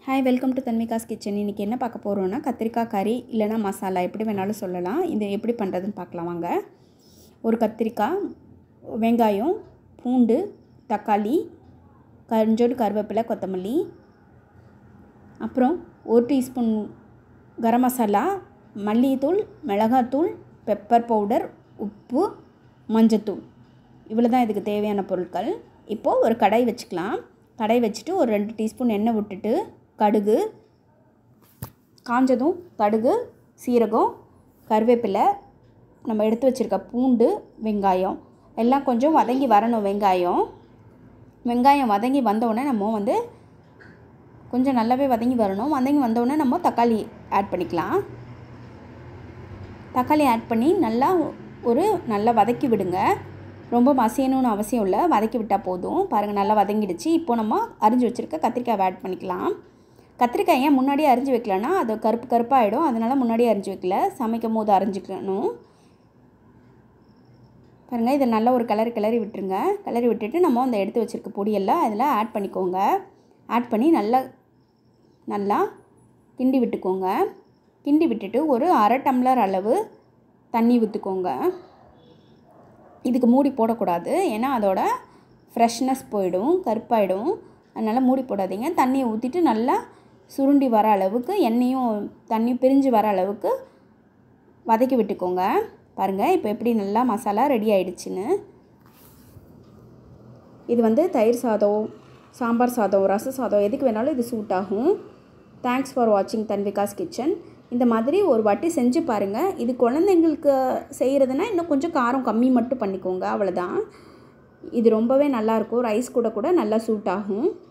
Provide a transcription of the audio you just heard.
hi welcome to Thanmika's kitchen இன்றைக்கி என்ன பார்க்க போகிறோன்னா கத்திரிக்காய் கறி இல்லைனா மசாலா எப்படி வேணாலும் சொல்லலாம் இது எப்படி பண்ணுறதுன்னு பார்க்கலாம் வாங்க ஒரு கத்திரிக்காய் வெங்காயம் பூண்டு தக்காளி கொஞ்சோண்டு கருவேப்பிலை கொத்தமல்லி அப்புறம் ஒரு டீஸ்பூன் கரம் மசாலா மல்லித்தூள் மிளகாத்தூள் பெப்பர் பவுடர் உப்பு மஞ்சத்தூள் இவ்வளோ தான் இதுக்கு தேவையான பொருட்கள் இப்போது ஒரு கடாய் வச்சுக்கலாம் கடாய் வச்சுட்டு ஒரு ரெண்டு டீஸ்பூன் எண்ணெய் விட்டுட்டு கடுகு காஞ்சதும் கடுகு சீரகம் கருவேப்பிலை நம்ம எடுத்து வச்சுருக்க பூண்டு வெங்காயம் எல்லாம் கொஞ்சம் வதங்கி வரணும் வெங்காயம் வெங்காயம் வதங்கி வந்தோடனே நம்ம வந்து கொஞ்சம் நல்லாவே வதங்கி வரணும் வதங்கி வந்தோடனே நம்ம தக்காளி ஆட் பண்ணிக்கலாம் தக்காளி ஆட் பண்ணி நல்லா ஒரு நல்லா வதக்கி விடுங்க ரொம்ப மசியணும்னு அவசியம் இல்லை வதக்கி விட்டால் போதும் பாருங்கள் நல்லா வதங்கிடுச்சு இப்போ நம்ம அரிஞ்சு வச்சுருக்க கத்திரிக்காய் ஆட் பண்ணிக்கலாம் கத்திரிக்காய் ஏன் முன்னாடியே அரிஞ்சு வைக்கலன்னா அது கருப்பு கருப்பாகிடும் அதனால் முன்னாடியே அரிஞ்சு வைக்கல சமைக்கும் போது அரிஞ்சிக்கணும் பாருங்கள் இதை நல்லா ஒரு கிளறி கிளறி விட்டுருங்க கிளறி விட்டுட்டு நம்ம அந்த எடுத்து வச்சுருக்க பொடியெல்லாம் அதில் ஆட் பண்ணிக்கோங்க ஆட் பண்ணி நல்லா நல்லா கிண்டி விட்டுக்கோங்க கிண்டி விட்டுட்டு ஒரு அரை டம்ளர் அளவு தண்ணி ஊற்றுக்கோங்க இதுக்கு மூடி போடக்கூடாது ஏன்னா அதோட ஃப்ரெஷ்னஸ் போயிடும் கருப்பாயிடும் அதனால் மூடி போடாதீங்க தண்ணியை ஊற்றிட்டு நல்லா சுருண்டி வர அளவுக்கு எண்ணெயும் தண்ணியும் பிரிஞ்சு வர அளவுக்கு வதக்கி விட்டுக்கோங்க பாருங்கள் இப்போ எப்படி நல்லா மசாலா ரெடி ஆயிடுச்சுன்னு இது வந்து தயிர் சாதம் சாம்பார் சாதம் ரச சாதம் எதுக்கு வேணாலும் இது சூட் ஆகும் தேங்க்ஸ் ஃபார் வாட்சிங் தன்விகாஸ் கிச்சன் இந்த மாதிரி ஒரு வாட்டி செஞ்சு பாருங்கள் இது குழந்தைங்களுக்கு செய்கிறதுனா இன்னும் கொஞ்சம் காரம் கம்மி மட்டும் பண்ணிக்கோங்க அவ்வளோதான் இது ரொம்பவே நல்லாயிருக்கும் ரைஸ் கூட கூட நல்லா சூட் ஆகும்